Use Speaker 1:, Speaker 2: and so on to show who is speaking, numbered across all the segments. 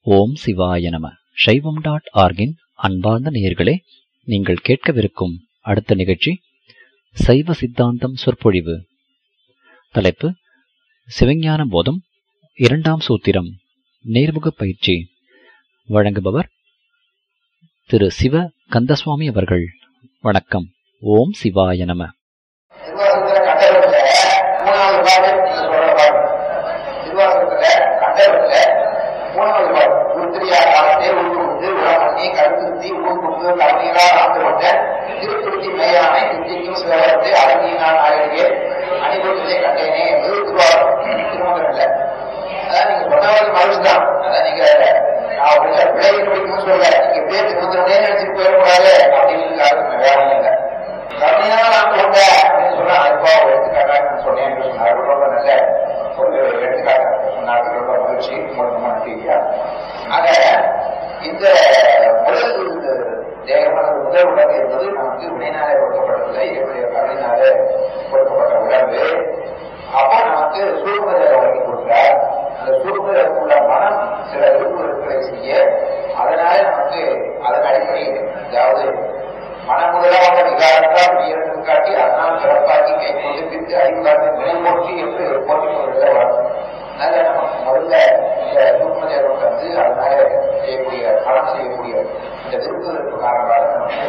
Speaker 1: ஓம் சிவாய நம சைவம் டாட் ஆர்கின் அன்பார்ந்த நேயர்களே நீங்கள் கேட்கவிருக்கும் அடுத்த நிகழ்ச்சி சைவ சித்தாந்தம் சொற்பொழிவு தலைப்பு சிவஞான போதம் இரண்டாம் சூத்திரம் நேர்முக பயிற்சி வழங்குபவர் திரு சிவ கந்தசுவாமி அவர்கள் வணக்கம் ஓம் சிவாய நம
Speaker 2: திருவாசகத்துல கண்டவத்துல மூணாவது பாடு நீங்க சொல்ற பாடு திருவாசகத்துல கண்டவத்துல மூணாவது பாடு உருத்திரியா காலத்தே உண்டு உண்டு உலகண்ணி கருத்துத்தி ஊர்குண்டு கவனிகளா ஆண்டு கொண்ட திருத்துருத்தி மேயானை திருச்சிக்கும் சிவகத்தை அழகினான் ஆயிரியே அணிபுரத்திலே கண்டேனே என்பது திருவாரூர் திருமணம் அதான் நீங்க சொன்னவது மறுச்சுதான் அதான் நீங்க நான் உள்ள விளைவு பிடிக்கும்னு சொல்ல நீங்க இப்படியே திருமணமே நினைச்சிட்டு போயிடக்கூடாது அப்படின்னு யாருக்கும் வேலை இல்லை கம்மியான நான் கொண்ட அப்படின்னு சொன்னா இப்போ ஒரு எடுத்துக்காட்டாக சொன்னேன் என்று சொன்னார் ரொம்ப நல்ல ஒரு எடுத்துக்காட்டாக சொன்னார் ரொம்ப மகிழ்ச்சி உங்களுக்கு ரொம்ப நன்றியா ஆக இந்த முதல் தேகமானது முதல் உடம்பு என்பது நமக்கு வினைனாலே கொடுக்கப்பட்டதில்லை இவருடைய கருணையினாலே கொடுக்கப்பட்ட உடம்பு அப்போ நமக்கு சூழ்நிலை வழங்கி கொடுக்கிறார் அந்த சூழ்நிலை உள்ள மனம் சில விருப்புகளை செய்ய அதனால நமக்கு அதன் அடிப்படையில் அதாவது மனமுதலாக விகாரத்தால் உயர்ந்து காட்டி அதனால் சிறப்பாக்கி கை கொண்டு பிரித்து அறிவு காட்டி நிலை போற்றி என்று போற்றி கொள்வதை வளர்க்கும் அதனால நமக்கு முதல்ல இந்த சூழ்நிலையோட வந்து அதனால செய்யக்கூடிய பலம் செய்யக்கூடிய இந்த விருப்பு வெறுப்பு காரணமாக நமக்கு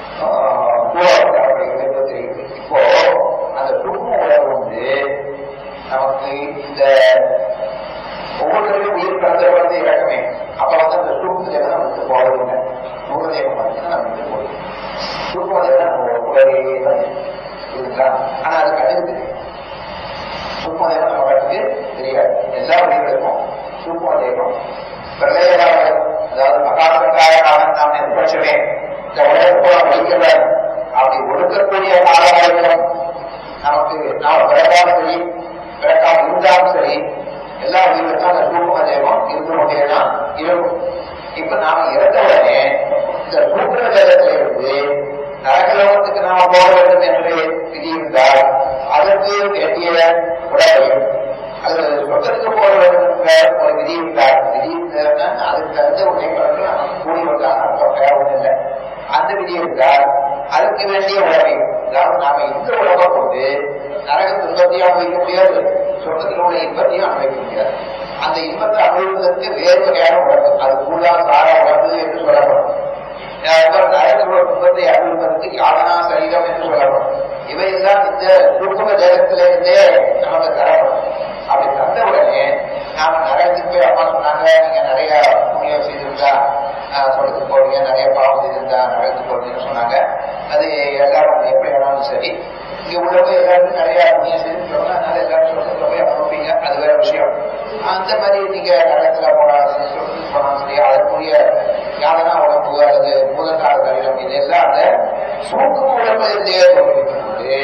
Speaker 2: அப்படிங்கிறது தெரியுது இப்போ அந்த குடும்ப உறவு வந்து நமக்கு இந்த ஒவ்வொருத்தரையும் உயிர் கலந்த குழந்தை இறக்கமே அப்ப வந்து அந்த சூழ்நிலை ஜெகம் நமக்கு போவதில்லை மூலதேவம் வந்து நமக்கு போகுது சூழ்நிலை நம்ம உலகே இருக்குங்களா ஆனா அது கண்ணுக்கு தெரியும் சூழ்நிலை நம்ம கண்ணுக்கு தெரியாது எல்லா உயிர்களுக்கும் சூழ்நிலையும் பிரளயமாக அதாவது மகாசங்காய காலம் நாம் நிர்பட்சமே இந்த உலகத்தோட ஒழிக்கிறவர் அப்படி ஒடுக்கக்கூடிய காலங்களுக்கும் நமக்கு நாம் பிறக்காம சரி பிறக்காம இருந்தாலும் சரி எல்லா உயிர்களுக்கும் அந்த சூழ்நிலை தெய்வம் இருந்து கொண்டேதான் இருக்கும் இப்ப நாம இறந்த உடனே இந்த சூழ்நிலை தேகத்தில இருந்து நரகலோகத்துக்கு நாம போக வேண்டும் என்று விதி இருந்தால் அதற்கு வேண்டிய உடலையும் அல்லது சொர்க்கத்துக்கு போக வேண்டும் என்ற ஒரு விதி இருந்தால் விதி இருந்தால் அதுக்கு தகுந்த உடைகளுக்கு நமக்கு கூடி வந்தால் அர்த்தம் தேவை இல்லை அந்த விதி இருந்தால் அதுக்கு வேண்டிய உடமை அதாவது நாம இந்த உலகம் கொண்டு நரக துன்பத்தையும் அனுபவிக்க முடியாது சொர்க்கத்தில் உள்ள இன்பத்தையும் அனுபவிக்க முடியாது அந்த இன்பத்தை அனுபவிப்பதற்கு வேறு வகையான உடம்பு அது கூடா சாரா உடம்பு என்று சொல்லப்படும் நரகத்தோட துன்பத்தை அனுபவிப்பதற்கு யாதனா சரீரம் என்று சொல்லப்படும் இவையெல்லாம் இந்த சூக்கும தேகத்திலிருந்தே நமக்கு தரப்படும் அப்படி தந்த உடனே நாம நரகத்துக்கு போய் அம்மா சொன்னாங்க நீங்க நிறைய புண்ணியம் செய்திருந்தா சொல்றதுக்கு போவீங்க நிறைய பாவம் செய்திருந்தா நரகத்துக்கு போவீங்கன்னு சொன்னாங்க அது எல்லாரும் எப்படி வேணாலும் சரி இங்க உள்ளவங்க எல்லாருக்கும் நிறைய புண்ணியம் செய்திருக்கோம் அதனால எல்லாரும் சொல்றதுல போய் அனுப்பிங்க அது வேற விஷயம் அந்த மாதிரி நீங்க நரகத்துல போனாலும் சரி சொல்றதுக்கு போனாலும் சரி அதற்குரிய யாதனா உடம்பு அல்லது பூதக்கால கடிதம் இதெல்லாம் அந்த சூக்கும உடம்பு இருந்தே தோன்றிவிட்டு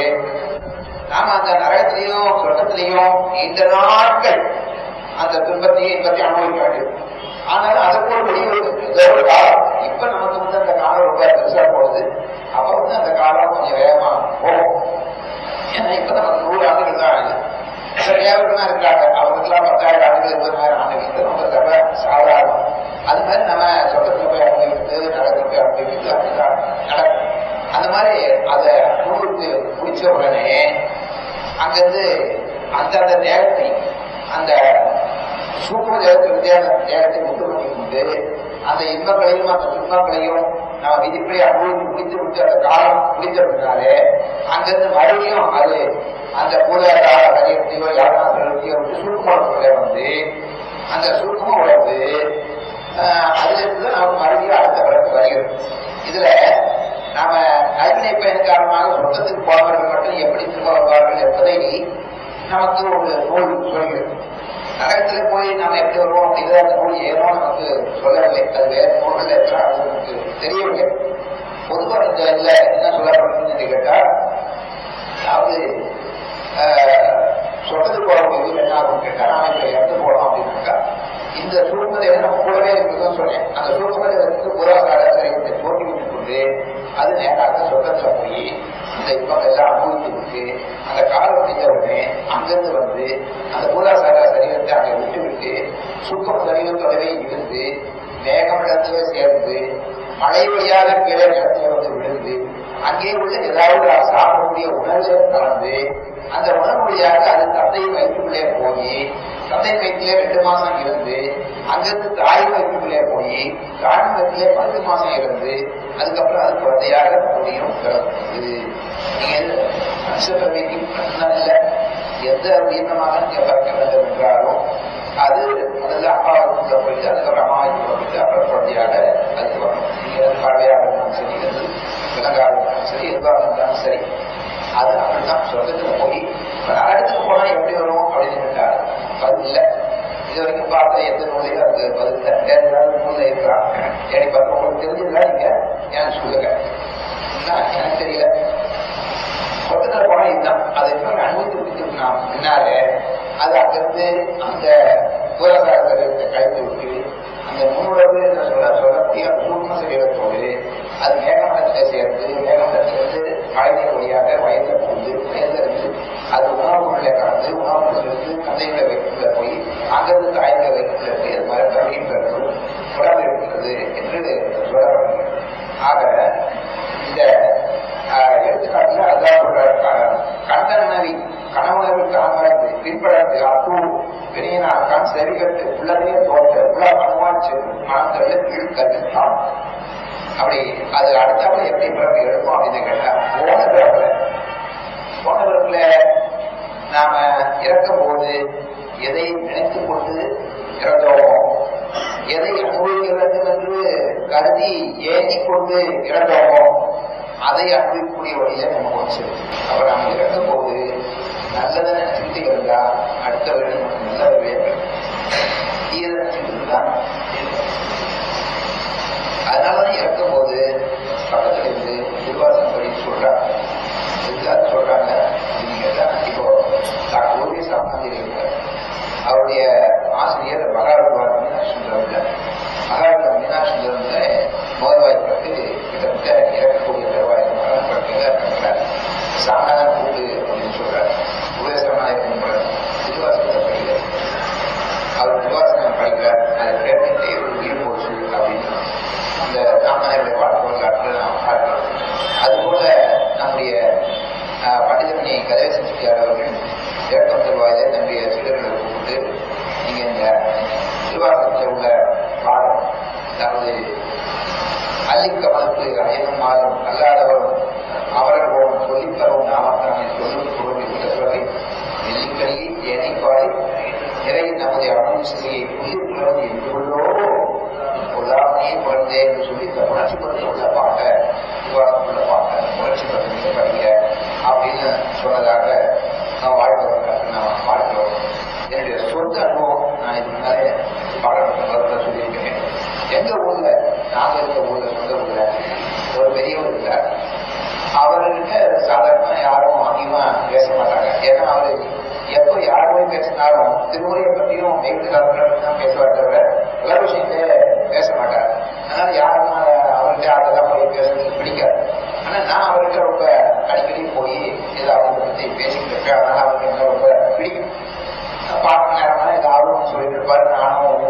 Speaker 2: நாம அந்த நரகத்திலையும் சொர்க்கத்திலையும் இந்த நாட்கள் அந்த துன்பத்தையும் இன்பத்தையும் அனுபவிக்க வேண்டியது ஆனாலும் அதற்கு ஒரு முடிவு ஏதோ ஒரு காலம் இப்ப நமக்கு வந்து அந்த காலம் ரொம்ப பெருசா போகுது அப்ப வந்து அந்த காலம் கொஞ்சம் வேகமா போகும் ஏன்னா இப்ப நமக்கு நூறு ஆண்டுகள் தான் ஆகுது சரியாவதுலாம் இருக்காங்க அவங்களுக்குலாம் பத்தாயிரம் ஆண்டுகள் இருபதாயிரம் ஆண்டுகள் ரொம்ப ரொம்ப சாதாரணம் அது மாதிரி நம்ம சொந்தத்துல போய் அனுபவிக்கிறது நடக்கிற போய் அனுபவிக்கிறது அப்படிதான் நடக்கும் அந்த மாதிரி அதை அனுபவித்து முடிச்ச உடனே அங்கிருந்து அந்தந்த தேகத்தை அந்த சூப்பர தேகத்திலிருந்தே அந்த தேகத்தை முட்டு பண்ணி கொண்டு அந்த இன்பங்களையும் அந்த துன்பங்களையும் நம்ம விதிப்படி அனுபவித்து முடித்து விட்டு அந்த காலம் முடித்ததுனாலே அங்கிருந்து மறுபடியும் அது அந்த பூதகால கரையத்தையோ யாருனாசத்தையோ வந்து சுருக்கமான வந்து அந்த சுருக்கமா உடம்பு அதுல இருந்து நமக்கு மறுபடியும் அடுத்த பிறகு வருகிறது இதுல நாம நல்வினை பயன் காரணமாக சொந்தத்துக்கு போனவர்கள் மட்டும் எப்படி திரும்ப வருவார்கள் என்பதை நமக்கு ஒரு நூல் சொல்கிறது நரகத்துல போய் நாம எப்படி வருவோம் அப்படிங்கிறது அந்த நூல் ஏனோ நமக்கு சொல்லவில்லை அது வேற நூல்கள் எத்தனை அது நமக்கு தெரியவில்லை பொதுவாக இந்த இதுல என்ன சொல்லப்படுதுன்னு கேட்டா அதாவது சொட்டத்துக்கு போறவங்க இது என்ன ஆகும் கேட்டா நாம இப்ப இறந்து போறோம் அப்படின்னாக்கா இந்த சூழ்நிலை நம்ம கூடவே இருக்குதுன்னு சொன்னேன் அந்த சூழ்நிலை வந்து புறாசார சரீரத்தை தோண்டி விட்டு கொண்டு அது நேராக சொர்க்கத்துல போய் அந்த இன்பம் எல்லாம் அனுபவித்து விட்டு அந்த காலம் முடிஞ்ச உடனே அங்கிருந்து வந்து அந்த மூலாசார சரீரத்தை அங்கே விட்டு விட்டு சுத்தம் சரீரத்தோடவே இருந்து மேகமிடத்திலே சேர்ந்து மழை வழியாக கீழே நிலத்தில் வந்து விழுந்து அங்கே உள்ள ஏதாவது சாப்பிடக்கூடிய உணர்வை கலந்து அந்த உணவு வழியாக அது தந்தை வயிற்றுக்குள்ளே போய் தந்தை வயிற்றிலே ரெண்டு மாசம் இருந்து அங்கிருந்து தாய் வயிற்றுக்குள்ளே போய் தாய் வயிற்றிலே பத்து மாசம் இருந்து அதுக்கப்புறம் அது குழந்தையாக மறுபடியும் பிறந்தது நீங்க மனுஷபிறவிக்கு மட்டும்தான் இல்லை எந்த உயிரினமாக நீங்க பிறக்க வேண்டும் என்றாலும் அது முதல்ல அப்பாவுக்கு போயிட்டு அதுக்கப்புறம் அம்மா வீட்டுக்கு போயிட்டு அப்புறம் குழந்தையாக அது வரணும் நீங்க பார்வையாக இருந்தாலும் சரி எது விலங்காக இருந்தாலும் சரி எதுவாக இருந்தாலும் சரி அது அப்படிதான் சொர்க்கத்துல போய் இப்ப நரகத்துக்கு போனா எப்படி வரும் அப்படின்னு கேட்டாரு பதில் இல்லை இது வரைக்கும் பார்த்த எந்த நூலையும் அதுக்கு பதில் இல்லை வேற ஏதாவது நூல்ல இருக்கிறான் எனக்கு பார்த்து உங்களுக்கு தெரிஞ்சதுதான் நீங்க எனக்கு சொல்லுங்க என்ன, எனக்கு தெரியல சொர்க்கத்துல போனா இதுதான் அதை எப்படி அனுபவித்து முடிச்சுனா பின்னாலே அது அங்கிருந்து அந்த பூரசாரத்தை கழித்து விட்டு அந்த முன்னுறவு என்று சொல்ல சொல்லக்கூடிய அந்த சூக்ம சரீரத்தோடு அது மேகமண்டலத்தை சேர்ந்து மேகமண்டலத்திலிருந்து மழைநீர் வழியாக வயதில் புகுந்து வயதில் இருந்து அது உணவுகளில் கலந்து உணவுகளிலிருந்து கந்தைகளை வைக்குள்ள போய் அங்கிருந்து தாய்களை வைக்குள்ள போய் அது மறுபடியும் பெற்று உடம்பு இருக்கிறது என்று சொல்லப்படுகிறது ஆக இந்த ஆஹ், எடுத்துக்காட்டுல அதான் சொல்றாரு க- கண்ட நனவி கனவுணர்வு காண்பது பின்படத்து அப்பு வினையினாக்கான் செவிகட்டு உள்ளதையே தோற்ற உள்ள மனவாச்சு மனத்தள்ள கீழ்கல்வித்தான் அப்படி அது அடுத்தாப்புல எப்படி பிறகு எடுக்கும் அப்படின்னு கேட்டா போன பிறப்புல போன பிறப்புல நாம இறக்கும் போது எதை நினைத்துக் கொண்டு இறந்தோமோ எதை அனுபவிக்க வேண்டும் என்று கருதி ஏங்கிக் கொண்டு இறந்தோமோ அதை அனுபவிக்கக்கூடிய வழியில நம்ம வச்சு அப்ப நாம இறக்கும் போது நல்லதை நினைச்சுக்கிட்டு இருந்தா அடுத்த வழி நமக்கு நல்ல வேண்டும் தீயதை நினைச்சுட்டு இருந்தா அதனாலதான் இறக்கும் போது பக்கத்துல இருந்து திருவாசனம் படி சொல்றாங்க எதுக்காக சொல்றாங்க அப்படின்னு கேட்டா இப்போ டாக்டர் ஓவிய சாமந்தி இருக்கார் அவருடைய ஆசிரியர் மகாராஜ் மீனாட்சி சுந்தரம் மகாராஜா மீனாட்சி சுந்தரம் நோய்வாய்ப்பட்டு கிட்டத்தட்ட இறக்கக்கூடிய தருவாய் மரணப்பட்டு இருக்கிறார் சாதாரண கூட்டு அப்படின்னு சொல்றாரு உபயசமாயிருக்கும் திருவாசகத்தை படிக்கிறார் அவர் திருவாசகம் படிக்கிறார் அதை கேட்டுட்டே ஒரு உயிர் போச்சு அப்படின்னு அந்த ராமநாயருடைய வாழ்க்கை வரலாற்று நாம் பார்க்கிறோம் அதுபோல நம்முடைய ஆஹ், பண்டிதமணி கதவேசன் செட்டியார் அவர்கள் ஏற்றம் தருவாயில நம்முடைய சீடர்களை கூப்பிட்டு நீங்க இந்த திருவாசகத்தில் உள்ள பாடம் அதாவது அல்லிக்கமலுக்கு அயனும் மாறும் அல்லாதவரும் அவர்கள் போலும் சொல்லித்தரும் நாமத்தானே சொல்லும் பொருள் என்ற சொல்லி நெல்லிக்கனியை ஏனைப்பாடி நிறை நமது அருள் சிலையை புள்ளி புலர்ந்து என்றுள்ளோ பொல்லாமையை குழந்தை என்று சொல்லி இந்த உணர்ச்சி பற்றி உள்ள பாட்டை விவாதம் உள்ள பாட்டை உணர்ச்சி பற்றி நீங்க படிங்க அப்படின்னு சொன்னதாக நான் வாழ்க்கை நான் பார்க்கிறோம் என்னுடைய சொந்த அனுபவம் நான் இதுக்கு முன்னாலே பாடப்பட்ட சொல்லியிருக்கேன் எங்க ஊர்ல நாங்க இருக்க ஊர்ல சொந்த ஊர்ல ஒரு பெரியவர் இருக்கார் அவர்கிட்ட சாதாரணமா யாரும் அதிகமா பேச மாட்டாங்க ஏன்னா அவரு எப்போ யாருமே பேசினாலும் திருமுறையை பற்றியும் மேற்காலத்தை தான் பேசுவார் தவிர எல்லா விஷயத்தையே பேச மாட்டார் அதனால யாரும் அவர்கிட்ட அதெல்லாம் போய் பேசுறது பிடிக்காது ஆனா நான் அவர்கிட்ட ரொம்ப அடிக்கடி போய் ஏதாவது இதை பத்தி பேசிக்கிட்டு இருக்கேன் அதனால அவருக்கு என்ன ரொம்ப பிடிக்கும் பார்க்க நேரமா ஏதாவது சொல்லிட்டு இருப்பாரு நானும்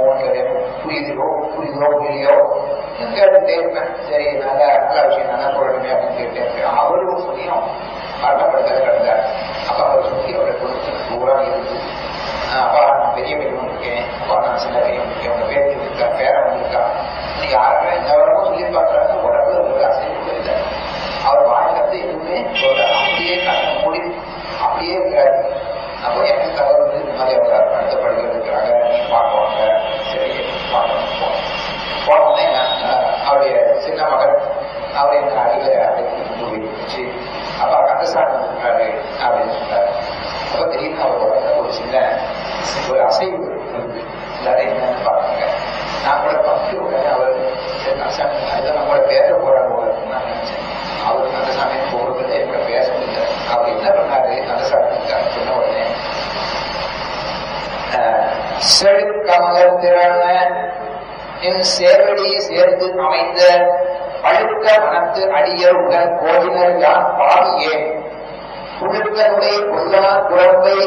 Speaker 2: புரியுதோ புரியுதோ புரியலையோ கேட்டுட்டே இருப்பேன் சரி நல்ல நல்ல விஷயம் நல்லா சொல்லணுமே அப்படின்னு கேட்டே இருப்பேன் அவரும் சொல்லியும் மரணப்படுத்த கிடந்தார் அப்ப அவர் சொல்லி அவரை கொடுத்து பூரா இருந்து ஆஹ் அப்பா நான் பெரிய பையன் இருக்கேன் அப்பா நான் சின்ன பையன் இருக்கேன் உங்க பேர் இருக்கா பேரன் வந்திருக்கா நீங்க யாருமே இந்த வரமும் சொல்லி பார்க்கறாங்க உடம்பு ஒரு அசைவு இல்லை அவர் வாழ்க்கை எதுவுமே சொல்ல அப்படியே கண்ணை மூடி அப்படியே இருக்காரு அப்போ எனக்கு தகவல் வந்து இந்த மாதிரி அவங்க அடுத்த படிகள் இருக்கிறாங்க நீங்க பார்க்குவாங்க சரி பார்க்கணும் போனோம் போனோடனே நான் அவருடைய சின்ன மகன் அவரை என் அடியில் அடைத்து கொண்டு போய் வச்சு அப்பா கந்தசாமி இருக்காரு அப்படின்னு சொன்னார் அப்போ திடீர்னு அவர் உடம்புல ஒரு சின்ன ஒரு அசைவு வந்து எல்லாரும் என்னன்னு பார்த்தாங்க நான் கூட பார்த்து உடனே அவர் சரி கந்தசாமி அதுதான் நம்மளோட பேச போறாங்க போல இருக்குன்னு நான் நினைச்சேன் அவர் கந்தசாமி போகிறதுல எங்களை பேச முடியல அவர் என்ன பண்ணாரு கந்தசாமி சொன்ன உடனே செழுக்கமலர் திறன என் சேவடி சேர்ந்து அமைந்த பழுக்க மனத்து அடியர் உடன் கோதினர் யான் பாவி ஏன் புழுக்கனுடைய கொல்லா குழம்பை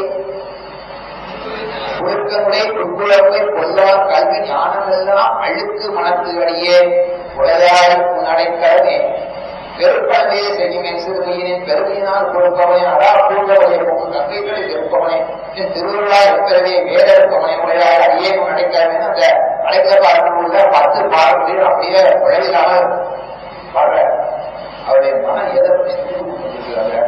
Speaker 2: புழுக்கனுடைய குழம்பை கொல்லா கல்வி ஞானமெல்லாம் அழுக்கு மனத்து அடியே உலகாய் உன்னடைக்கடமே பெருப்பழமையை செய்யும் என் சிறுமையினின் பெருமையினால் கொடுப்பவனே அடா பூர்வவனை போகும் கங்கைகளை இருப்பவனே என் திருவிழா இருக்கிறதே வேற இருப்பவனே உடையாய் அடியே அடைக்காமே அந்த அடைக்கிற பாடத்தில் உள்ள பத்து பாடங்களில் அப்படியே விளைவில்லாமல் பாடுற அவருடைய மனம் எதை சிந்திக்கிறாங்க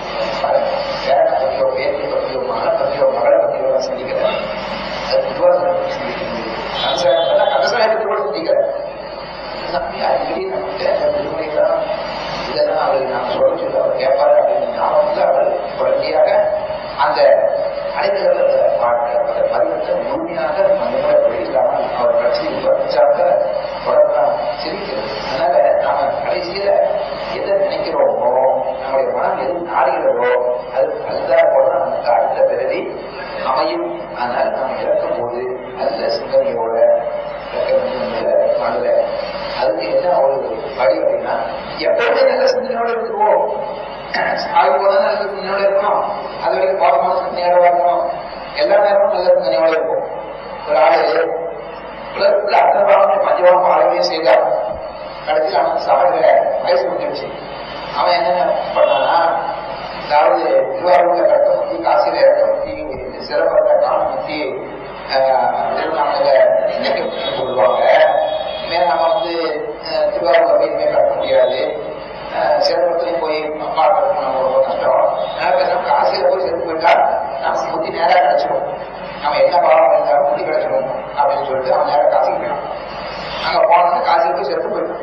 Speaker 2: பேரனை பற்றியோ பேத்தி பற்றியோ மகனை பற்றியோ மகளை பற்றியோ சிந்திக்கிறேன் அது திருவாசனை பற்றி சிந்திக்கிறது கதசாயத்தை கூட சிந்திக்கிறேன் நம்பி அடிக்கடி நம்மகிட்ட அந்த திருமுறைதான் இதெல்லாம் அவர் நான் சொல்ல சொல்ல அவர் கேட்பாரு அப்படின்னு ஞாபகத்தில் அவர் உடனடியாக அந்த அனைத்து அந்த பதிவத்தை முழுமையாக அந்த முறை வெளியிடாமல் அவர் கட்சி விசாரித்த உடனே சிரிக்கிறது அதனால நாம கடைசியில எதை நினைக்கிறோமோ நம்முடைய மனம் எது நாடுகிறதோ அது அதுதான் போல நமக்கு அடுத்த பிறவி அமையும் அதனால நம்ம இறக்கும் போது நல்ல சிந்தனையோட இறக்க வேண்டும் மனதில் அதுக்கு என்ன ஒரு வழி அப்படின்னா எப்பவுமே நல்ல சிந்தனையோட இருக்குவோம் சாகு போது நல்ல சிந்தனையோட இருக்கணும் அது வரைக்கும் பாவமான சிந்தனையோட இருக்கணும் எல்லா நேரமும் நல்ல சிந்தனையோட இருக்கும் ஒரு ஆளு உலகத்துல அத்தனை பாவம் பஞ்சபாவம் பாடவே செய்தார் கடைசியில் அவனுக்கு சாகுற வயசு வந்துருச்சு அவன் என்ன பண்ணானா அதாவது திருவாரூர்ல கட்ட முத்தி காசில இறக்க முத்தி சிறப்பட்ட காண முத்தி திருவண்ணாமலை இன்னைக்கு சொல்லுவாங்க இனிமே நம்ம வந்து திருவாரூர்ல போய் இனிமே கட்ட முடியாது சிறப்பத்துலையும் போய் அம்மா கட்டணும் நம்ம ரொம்ப கஷ்டம் பேசாம காசியில போய் செத்து போயிட்டா நமக்கு முத்தி நேரா கிடைச்சிடும் நம்ம என்ன பாவம் இருந்தாலும் முத்தி கிடைச்சிடும் அப்படின்னு சொல்லிட்டு அவன் நேரம் காசிக்கு போயிடும் அங்க போனோம்னா காசியில போய் செத்து போயிடும்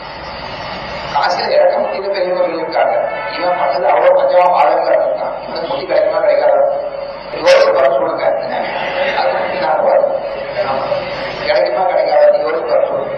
Speaker 2: காசியில இறக்க முடியல பெரியவர்கள் இருக்காங்க இவன் பண்ணது அவ்வளவு பஞ்சமா பாதகமா இருக்கான் இவனுக்கு முடி கிடைக்குமா கிடைக்காது யோசிச்சு பார்த்து சொல்லுங்க அது நான் வரும். ஆமா. கிடைக்குமா கிடைக்காது யோசிச்சு பார்த்து சொல்லுங்க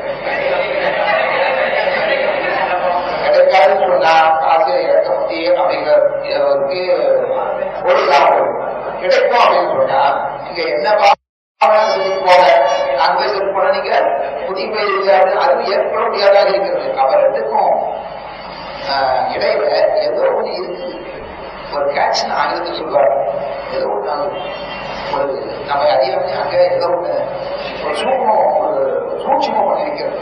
Speaker 2: கிடைக்காதுன்னு சொன்னா காசியில இறக்க முடி அப்படிங்கிறதுக்கு ஒரு லாபம் கிடைக்கும் அப்படின்னு சொன்னா இங்க என்ன பாவம் சொல்லி போக நான் போய் சொல்லி போனா நீங்க புதிய போய் இருக்காது அது ஏற்பட முடியாதாக இருக்கிறது அவர் ரெண்டுக்கும் இடையில ஏதோ ஒண்ணு இருக்கு ஒரு கேட்ச்னு ஆங்கிலத்தில் சொல்லுவாங்க ஏதோ ஒண்ணு ஒரு நம்ம அறியாம அங்க ஏதோ ஒண்ணு ஒரு சூக்மம் ஒரு சூட்சமம் பண்ணிருக்கிறது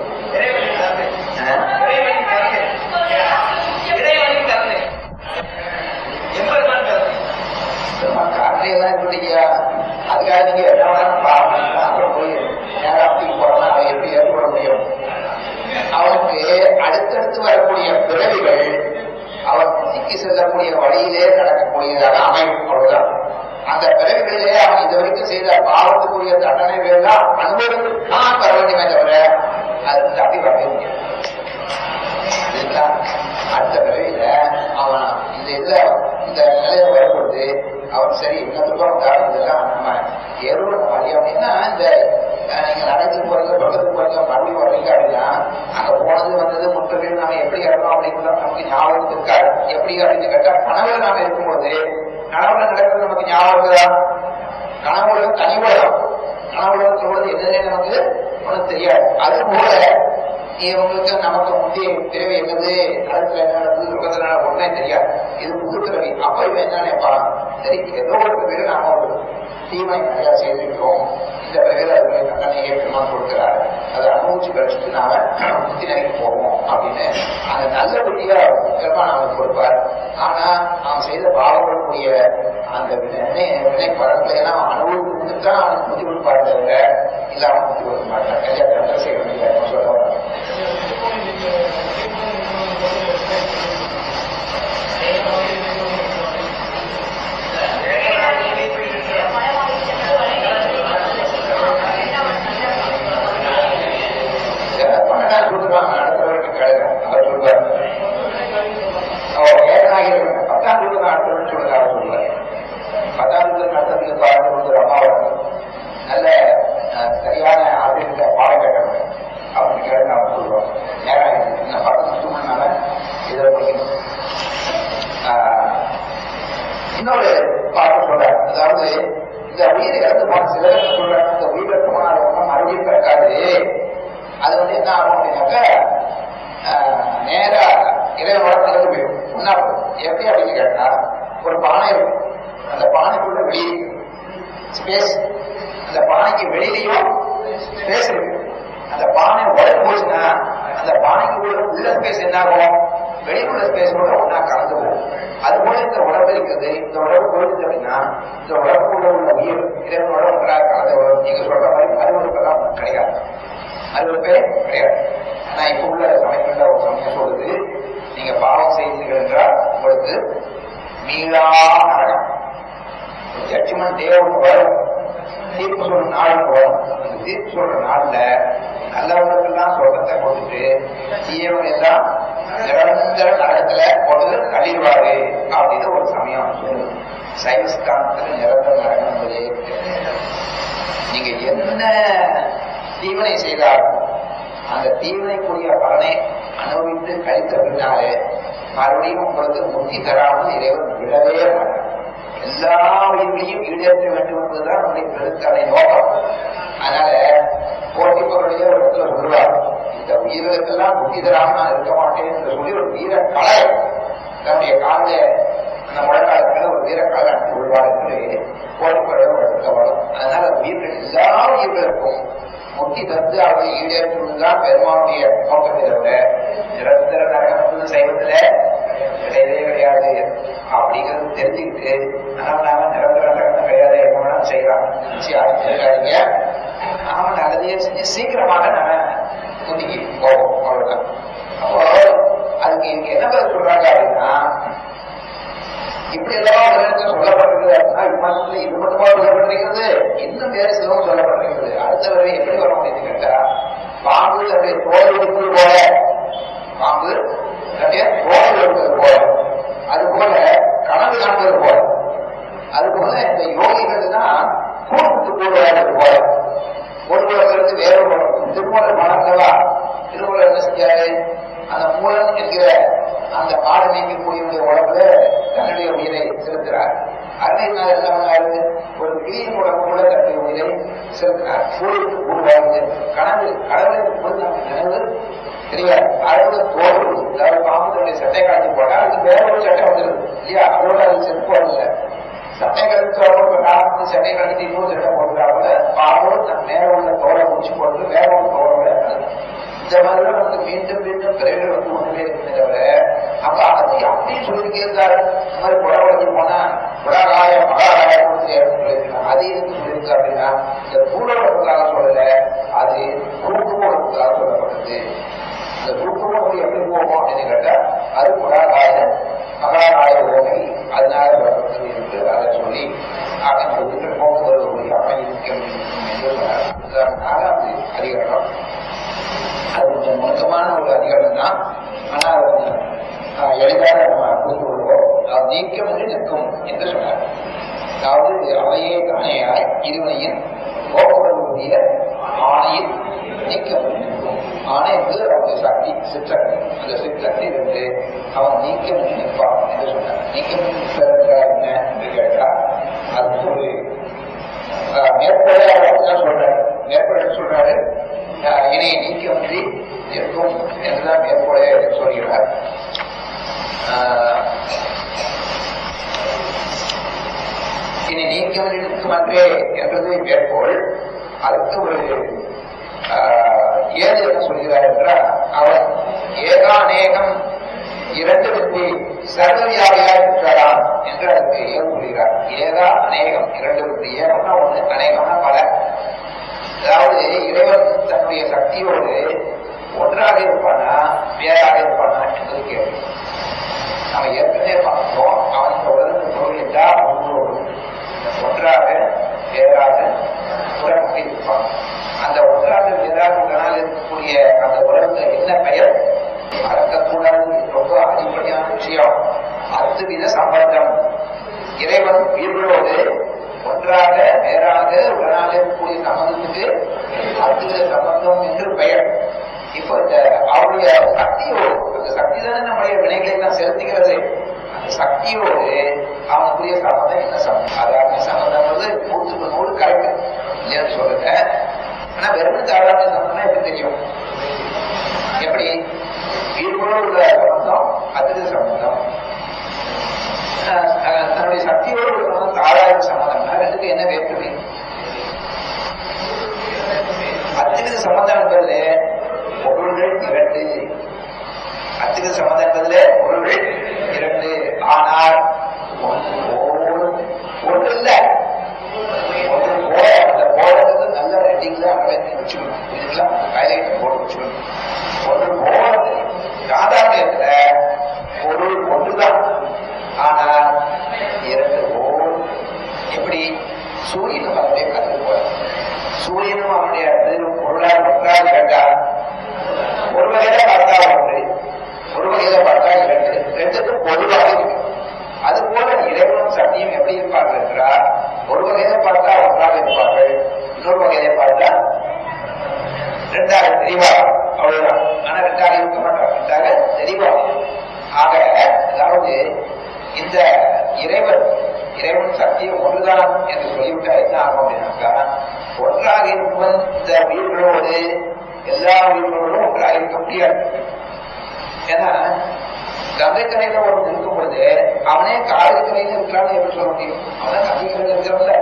Speaker 2: காரணையெல்லாம் இருக்கீங்க அதுக்காக நீங்க என்ன வேணாலும் பாருங்க அப்புறம் போய் நேரம் அப்படி போறோம்னா அவன் எப்படி ஏற்பட முடியும் அவனுக்கு அடுத்தடுத்து வரக்கூடிய பிறவிகள் அவன் புத்திக்கு செல்லக்கூடிய வழியிலே நடக்கக்கூடியதாக அமையும் அவ்வளவுதான் அந்த பிறவிகளிலே அவன் இதுவரைக்கும் செய்த பாவத்துக்குரிய தண்டனைகள் தான் அனுபவத்துக்கு தான் பெற வேண்டுமே தவிர அது தப்பி வரவே முடியாது இதுதான் அடுத்த பிறவியில அவன் இந்த இதுல இந்த நிலையில வரும்பொழுது அவன் சரி இன்னத்துக்கும் வந்தாலும் இதெல்லாம் நம்ம எருவு நம்ம அறிய அப்படின்னா இந்த நீங்க நடந்து போறீங்க பக்கத்துக்கு போறீங்க மறுபடியும் வர்றீங்க அப்படின்னா அங்க போனது வந்தது முற்றவில் நாம எப்படி இறங்கணும் அப்படிங்கிறது நமக்கு ஞாபகம் இருக்காது எப்படி அப்படின்னு கேட்டா கனவுல நாம இருக்கும்போது கனவுல நடக்கிறது நமக்கு ஞாபகம் இருக்குதா கனவு உலகம் தனி உலகம் கனவு உலகத்தில் உள்ளது என்னதுன்னே நமக்கு ஒன்றும் தெரியாது அது போல இவங்களுக்கு நமக்கு முந்தைய பிறவி என்னது நடத்துல என்ன நடக்குது உலகத்துல நடக்கும் ஒன்றே தெரியாது இது புது பிறவி அப்ப இவன் என்ன நினைப்பான் சரி ஏதோ ஒரு பிறகு நாம ஒரு தீமை நிறையா செய்திருக்கிறோம் இந்த பிறகு அதுக்கு தண்டனையை பெருமான் கொடுக்கிறார் அதை அனுபவிச்சு கழிச்சுட்டு நாம முத்தி நிலைக்கு போவோம் அப்படின்னு அந்த நல்ல புத்தியா பெருமான் அவனுக்கு கொடுப்பார் ஆனா அவன் செய்த பாவங்களுக்குரிய அந்த வினை வினை பலன்களை எல்லாம் அனுபவித்து தான் அவனுக்கு புத்தி கொடுப்பாரு தவிர இல்லாம புத்தி கொடுக்க மாட்டான் கல்யாணம் செய்ய முடியாது சொல்ல பன்னெண்டாம் கொடுத்துருவாங்க அடுத்தவருக்கு கழகம் அவர் சொல்வார் அவர் ஏழனாகி பத்தாம் கொடுத்து அடுத்தவர்கள் சொல்லுங்க அவர் சொல்வார் பத்தாம் கொடுத்து நடத்துறதுக்கு பாடம் கொடுத்து அம்மாவை நல்ல சரியான ஆசிரியர் பாடம் கேட்டவங்க அப்படின்னு கேட்டு அவர் சொல்லுவார் நேரம் இந்த பத்து சுத்தம்னால இதில் படிக்கணும் இன்னொரு பாட்டு சொல்றாரு அதாவது இந்த உயிர் இறந்து போன சிலர் சொல்றாங்க இந்த உயிர் இறந்து போனால் ஒன்றும் மறுபடியும் பிறக்காது அது வந்து என்ன ஆகும் அப்படின்னாக்க நேரா இறைவனோட கலந்து போயிடும் ஒன்னா போகும். எப்படி அப்படின்னு கேட்டா ஒரு பானை இருக்கும் அந்த பானைக்குள்ள வெளியே ஸ்பேஸ் அந்த பானைக்கு வெளியிலையும் ஸ்பேஸ் இருக்கு அந்த பானை உடம்பு போச்சுன்னா அந்த பானைக்கு உள்ள உள்ள ஸ்பேஸ் என்ன ஆகும் வெளியில் உள்ள ஸ்பேஸ் கூட ஒன்னா கலந்து போகும் அது போல இந்த உடம்பு இருக்குது இந்த உடம்பு போயிடுது அப்படின்னா இந்த உடம்புக்குள்ள உள்ள உயிர் இறைவனோட ஒன்றாக கலந்து வரும் நீங்க சொல்ற மாதிரி அறிவுறுப்பெல்லாம் கிடையாது அறிவுறுப்பே கிடையாது ஆனா இப்ப உள்ள சமயங்கள்ல ஒரு சமயம் சொல்லுது நீங்க பாவம் செய்தீர்கள் என்றால் உங்களுக்கு மீளா நரகம் ஜட்ஜ்மெண்ட் டே ஒன்று வரும் தீர்ப்பு சொல்ற நாள் ஒண்ணு வரும் அந்த தீர்ப்பு சொல்ற நாள்ல நல்லவங்களுக்கெல்லாம் சொர்க்கத்தை கொடுத்துட்டு தீயவங்க எல்லாம் நிரந்தர நரகத்துல கொண்டு தள்ளிடுவாரு அப்படின்னு ஒரு சமயம் சொல்லுது சைவ சித்தாந்தத்துல நிரந்தர நரகம் என்பதே கிடையாது. நீங்க என்ன தீவனை செய்தாலும் அந்த தீவனைக்குரிய பலனை அனுபவித்து கழித்த பின்னாலே மறுபடியும் உங்களுக்கு முக்தி தராமல் இறைவன் விடவே மாட்டார் எல்லா உயிர்களையும் ஈடேற்ற வேண்டும் என்பதுதான் நம்முடைய பெருத்தானை நோக்கம் அதனால போட்டி பொருளையே ஒரு இடத்துல சொல்லுவார் இந்த உயிர்களுக்கெல்லாம் முக்தி தராமல் நான் இருக்க மாட்டேன் என்று சொல்லி ஒரு வீர கலை தன்னுடைய காலில அந்த முழங்காலத்துல ஒரு வீர கலை அனுப்பி விடுவார் என்று போட்டி பொருளை ஒரு இடத்துல வரும் அதனால உயிர்கள் எல்லா உயிர்களுக்கும் முக்தி தந்து அவரை ஈடேற்றுவதுதான் பெருமானுடைய நோக்கமே தவிர நிரந்தர நரகம் என்பது சைவத்துல கிடையவே கிடையாது அப்படிங்கிறது தெரிஞ்சுக்கிட்டு ஆனா நாம நிரந்தர நரகம் கிடையாது என்ன வேணாலும் செய்யலாம் நினைச்சு ஆரம்பிச்சிருக்காதீங்க நாம நல்லதையே செஞ்சு சீக்கிரமாக நாம முந்திக்கு போவோம் அவ்வளவுதான் அப்போ அதுக்கு இங்க என்ன பதில் சொல்றாங்க அப்படின்னா இப்படி எல்லாம் ஒரு இடத்துல சொல்லப்பட்டிருக்குது அப்படின்னா விமர்சனத்துல இது மட்டுமா சொல்லப்பட்டிருக்கிறது இன்னும் வேறு சிலவும் சொல்லப்பட்டிருக்கிறது அடுத்த வரை எப்படி வர முடியுது கேட்டா பாம்பு தன்னுடைய தோல் இருப்பது போல பாம்பு தன்னுடைய தோல் இருப்பது போல அது போல கனவு காண்பது போல அது போல இந்த யோகிகள் தான் கூட்டு கூடுவார்கள் போல ஒரு உலகிலிருந்து வேற உலகம் திருமூலர் மனங்களா திருமூலர் என்ன செஞ்சாரு அந்த மூலன் என்கிற அந்த பாட நீக்கக்கூடிய உடம்புல தன்னுடைய உயிரை செலுத்துறார் அருணையினால் என்ன பண்ணாரு ஒரு கிளியின் உடம்புக்குள்ள தன்னுடைய உயிரை செலுத்தினார் சூழலுக்கு கூடுவாங்க கனவு கடவுளுக்கு போது நமக்கு நினைவு தெரியாது அதோட தோல் அதாவது பாம்பு தன்னுடைய சட்டை காட்சி போட்டா அதுக்கு வேற ஒரு சட்டை வந்துருது இல்லையா அதோட அது செத்து போறதில்லை சட்டை கழித்து ஒரு நாற்பது சட்டை கழித்து இன்னொரு சட்டை போட்டுறாப்புல பாவோடு தன் மேல உள்ள தோலை முடிச்சு போட்டு வேற ஒரு தோலை இந்த மாதிரிலாம் நமக்கு மீண்டும் மீண்டும் பிறகு வந்து கொண்டே இருக்குமே தவிர அப்ப அதை அப்படியே சொல்லியிருக்கே இருந்தாரு இந்த மாதிரி புடவழைக்கு போனா புடகாய மகாகாய கொடுத்து சொல்லியிருக்கலாம் அது எதுக்கு சொல்லியிருக்கு அப்படின்னா இந்த கூடவளத்துக்காக சொல்லல அது கூட்டுவோளத்துக்காக சொல்லப்பட்டது இந்த கூட்டுவோம் எப்படி போகும் அப்படின்னு கேட்டா அது புடாகாய மகாகாய ஓகை அதனால சொல்லப்பட்டது என்று அதை சொல்லி அவன் சொல்லிட்டு போக்குவரத்து ஒரு அவன் இருக்க என்று சொன்னார் நாலாவது அதிகாரம் அது கொஞ்சம் நுணுக்கமான ஒரு அதிகாரம் தான் ஆனா அது கொஞ்சம் ஆஹ், எளிதாக நம்ம புரிந்து கொள்வோம் அது நீக்கமின்றி நிற்கும் என்று சொன்னார் அதாவது அவையே தானேயாய் இருவனையின் போக்குவரக்கூடிய ஆணையில் நீக்கமின்றி நிற்கும் ஆணை என்பது அவனுடைய சக்தி சிற்றக்தி அந்த சிற்றக்தி இருந்து அவன் நீக்கமின்றி நிற்பான் என்று சொன்னார் நீக்கமின்றி நிற்பதற்கா என்ன என்று கேட்டால் அது ஒரு மேற்கொள்ள அப்படிதான் சொல்றாரு மேற்கொள்ள என்ன சொல்றாரு ஆஹ் இணையை நீக்கமின்றி இருக்கும் என்றுதான் மேற்கொள்ள சொல்கிறார் ஆஹ் இனி நீக்கமின்றி நிற்கும் அன்றே என்றது மேற்கோள் அடுத்து ஒரு ஆஹ், ஏது என்ன சொல்கிறார் என்றால் அவன் ஏகாநேகம் இரண்டு வெற்றி சர்வவியாபியாய் பெற்றாராம் என்று அதற்கு ஏன் சொல்கிறார் ஏகா அநேகம் இரண்டு வெற்றி ஏகம்னா ஒண்ணு அநேகம்னா பல அதாவது இறைவன் தன்னுடைய சக்தியோடு ஒன்றாக இருப்பானா வேறாக இருப்பானா என்பது கேள்வி நம்ம ஏற்கனவே பார்த்தோம் அவன் இந்த உலகத்தின் பொருள் எல்லா பொருளோடும் ஒன்றாக வேறாக உலகமாக இருப்பான் அந்த ஒன்றாக வேறாக உடனால் இருக்கக்கூடிய அந்த உலகத்தில் என்ன பெயர் மறக்கக்கூடாது ரொம்ப அடிப்படையான விஷயம் அத்துவித சம்பந்தம் இறைவன் உயிர்களோடு ஒன்றாக வேறாக உடனாக இருக்கக்கூடிய சம்பந்தத்துக்கு அத்துவித சம்பந்தம் என்று பெயர் இப்போ இந்த அவருடைய சக்தியோடு அந்த சக்தி தானே நம்முடைய வினைகளை எல்லாம் செலுத்துகிறது அந்த சக்தியோடு அவனுக்குரிய சம்பந்தம் என்ன சம்பந்தம் அதாவது சம்பந்தம்ன்றது நூற்றுக்கு நூறு கரெக்ட் இல்லைன்னு சொல்லுங்க ஆனா வெறும் சாதாரண சம்பந்தம் எப்படி தெரியும் எப்படி உயிர்களோடு உள்ள சம்பந்தம் என்பதுல பொருள் இரண்டு ஆனால் ஒன்று போல் ஒன்று இல்ல ஒன்று போல அந்த போலத்துக்கு நல்ல ரெட்டிங்ல அங்கே வச்சுக்கணும் இதுங்களா ஹைலைட் போட்டு வச்சுக்கணும் ஒன்று போல சாதாரணத்துல பொருள் ஒன்றுதான் ஆனால் இரண்டு போல் எப்படி சூரியனும் அவனுடைய கதிர் போல சூரியனும் அவனுடைய கதிரும் பொருளால் ஒன்றாக கேட்டா ஒரு வகையில பார்த்தா ஒன்று ஒரு வகையில பார்த்தா இரண்டு ரெண்டுக்கும் பொதுவாக இருக்கு அது போல இறைவனும் சக்தியும் எப்படி இருப்பார்கள் என்றால் ஒரு வகையில பார்த்தா ஒன்றாக இருப்பார்கள் இன்னொரு வகையில பார்த்தா ரெண்டாக தெளிவா அவ்வளவுதான் ஆனா ரெண்டாக இருக்க மாட்டாங்க ரெண்டாக தெளிவா ஆக அதாவது இந்த இறைவன் இறைவன் சக்தியும் ஒன்றுதான் என்று சொல்லிவிட்டா என்ன ஆகும் அப்படின்னாக்கா ஒன்றாக இருப்பவன் இந்த உயிர்களோடு எல்லா உயிர்களோடும் ஒன்றாக இருக்க முடியாது ஏன்னா கங்கை கரையில ஒருத்தன் இருக்கும் பொழுது அவனே காவிரி கரையில இருக்கிறான்னு எப்படி சொல்ல முடியும் அவனே கங்கை கரையில இருக்கிறவன்ல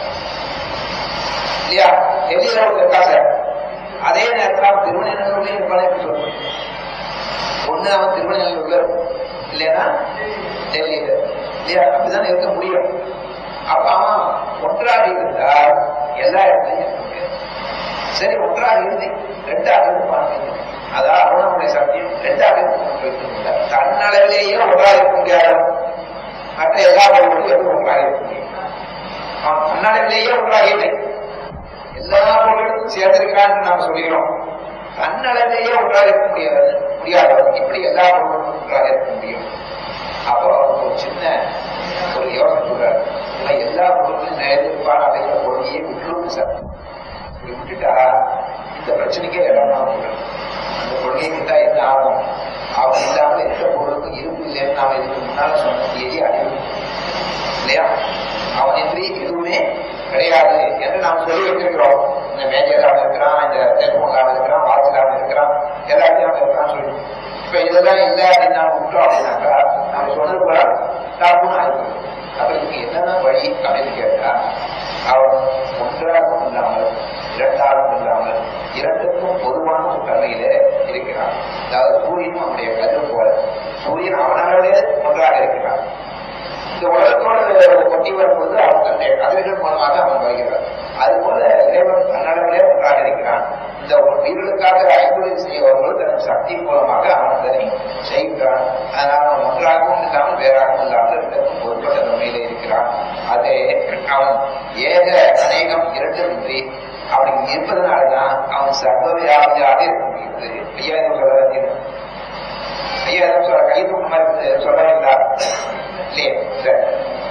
Speaker 2: இல்லையா டெல்லியில ஒரு இருக்கா சார் அதே நேரத்தில் அவன் திருவண்ணூர்லயும் இருப்பானே எப்படி சொல்ல முடியும் ஒண்ணு அவன் திருவண்ணூர்ல இல்லைன்னா டெல்லியில இல்லையா அப்படிதான் இருக்க முடியும் அப்ப அவன் ஒன்றாக இருந்தால் எல்லா இடத்துலையும் இருக்க முடியாது சரி ஒன்றாக இருந்து ரெண்டாக இருந்து அதான் அவனுடைய சக்தியும் ரெண்டாக இருந்து தன்னளவிலேயே ஒன்றாக இருக்க முடியாது மற்ற எல்லா பொருளும் எப்படி ஒன்றாக இருக்க முடியும் அவன் தன்னளவிலேயே ஒன்றாக இல்லை எல்லா பொருளுக்கும் சேர்ந்திருக்கிறான்னு நாம் சொல்கிறோம் தன்னளவிலேயே ஒன்றாக இருக்க முடியாது முடியாது இப்படி எல்லா பொருளும் ஒன்றாக இருக்க முடியும் அப்போ ஒரு சின்ன ஒரு யோசனை சொல்றாரு எல்லா பொருளும் நேர்ப்பான அப்படிங்கிற கொள்கையை விட்டுருக்கு சார் இப்படி விட்டுட்டா இந்த பிரச்சனைக்கே இடம் தான் அந்த கொள்கையை விட்டா என்ன ஆகும் அவன் இல்லாமல் எந்த பொருளுக்கும் இருப்பு இல்லைன்னு நாம இதுக்கு முன்னால சொன்ன தேதி அறிவு இல்லையா அவனின்றி எதுவுமே கிடையாது என்று நாம் சொல்லி வச்சிருக்கிறோம் இந்த மேஜர் அவன் இருக்கிறான் இந்த டெலிபோன்ல அவன் இருக்கிறான் வாட்ஸ்ல அவன் இருக்கிறான் எல்லாத்தையும் அவன் இருக்கிறான் சொல்லி இப்ப இதெல்லாம் இல்லை அப்படின்னு நாம் விட்டோம் அப்படின்னாக்கா நம்ம சொன்னது கூட தப்புன்னு ஆயிடும் அப்ப இதுக்கு என்னென்ன வழி அப்படின்னு கேட்டா அவன் ஒன்றாகவும் இல்லாமல் இரண்டாகவும் இல்லாமல் இரண்டுக்கும் பொதுவான ஒரு தன்மையில இருக்கிறான் அதாவது சூரியனும் அவனுடைய கதிர் போல சூரியன் அவனாலே ஒன்றாக இருக்கிறான் இந்த உலகத்தோடு கொட்டி வரும்போது அவன் தன்னுடைய கதிர்கள் மூலமாக அவன் வருகிறான் அதுபோல இறைவன் தன்னளவிலே ஒன்றாக இருக்கிறான் இந்த உயிர்களுக்காக ஐந்தொழில் செய்யவர்கள் தன் சக்தி மூலமாக அவன் அதனை செய்கிறான் அதனால் அவன் ஒன்றாகவும் இல்லாமல் வேறாகவும் இல்லாமல் இரண்டுக்கும் பொருட்பட்ட தன்மையிலே இருக்கிறான் அதே அவன் ஏக அநேகம் இரண்டுமின்றி அப்படி இருப்பதனால்தான் அவன் சர்வவியாபியாக இருக்க முடியுது ஐயா எதுவும் சொல்ல வேண்டியது ஐயா எதுவும் சொல்ல கை தூக்கமா சொல்லவில்லா இல்லையே சரி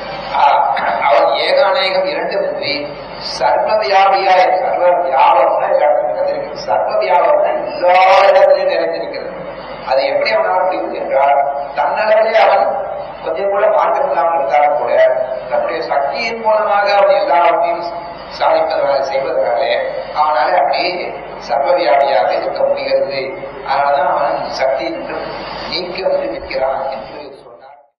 Speaker 2: அவன் ஏகாநேகம் இரண்டுமின்றி சர்வ வியாபியாய் சர்வ வியாபம்னா எல்லாத்துக்கும் சர்வ வியாபம்னா எல்லா இடத்திலையும் நிறைந்திருக்கிறது அது எப்படி அவனால் முடியும் என்றால் தன்னளவிலே அவன் கொஞ்சம் கூட மாற்றம் இல்லாமல் இருந்தாலும் கூட தன்னுடைய சக்தியின் மூலமாக அவன் எல்லாவற்றையும் சாதிப்பதனால செய்வதனாலே அவனால அப்படியே சர்வவியாபியாக இருக்க முடிகிறது அதனாலதான் அவன் சக்தி என்று நீக்க வந்து நிற்கிறான் என்று